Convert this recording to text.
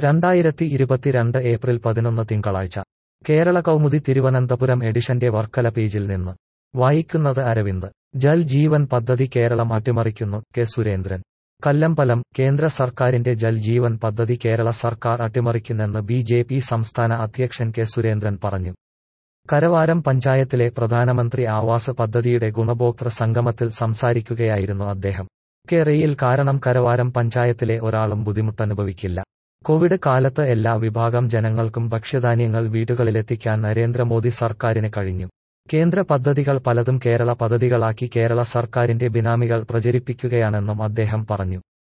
രണ്ടായിരത്തി ഇരുപത്തിരണ്ട് ഏപ്രിൽ പതിനൊന്ന് തിങ്കളാഴ്ച കേരള കൗമുദി തിരുവനന്തപുരം എഡിഷന്റെ വർക്കല പേജിൽ നിന്ന് വായിക്കുന്നത് അരവിന്ദ് ജൽ ജീവൻ പദ്ധതി കേരളം അട്ടിമറിക്കുന്നു കെ സുരേന്ദ്രൻ കല്ലമ്പലം കേന്ദ്ര സർക്കാരിന്റെ ജൽ ജീവൻ പദ്ധതി കേരള സർക്കാർ അട്ടിമറിക്കുന്നെന്ന് ബി ജെ പി സംസ്ഥാന അധ്യക്ഷൻ കെ സുരേന്ദ്രൻ പറഞ്ഞു കരവാരം പഞ്ചായത്തിലെ പ്രധാനമന്ത്രി ആവാസ് പദ്ധതിയുടെ ഗുണഭോക്തൃ സംഗമത്തിൽ സംസാരിക്കുകയായിരുന്നു അദ്ദേഹം കേരയിൽ കാരണം കരവാരം പഞ്ചായത്തിലെ ഒരാളും ബുദ്ധിമുട്ടനുഭവിക്കില്ല കോവിഡ് കാലത്ത് എല്ലാ വിഭാഗം ജനങ്ങൾക്കും ഭക്ഷ്യധാന്യങ്ങൾ വീടുകളിലെത്തിക്കാൻ നരേന്ദ്രമോദി സർക്കാരിന് കഴിഞ്ഞു കേന്ദ്ര പദ്ധതികൾ പലതും കേരള പദ്ധതികളാക്കി കേരള സർക്കാരിന്റെ ബിനാമികൾ പ്രചരിപ്പിക്കുകയാണെന്നും അദ്ദേഹം പറഞ്ഞു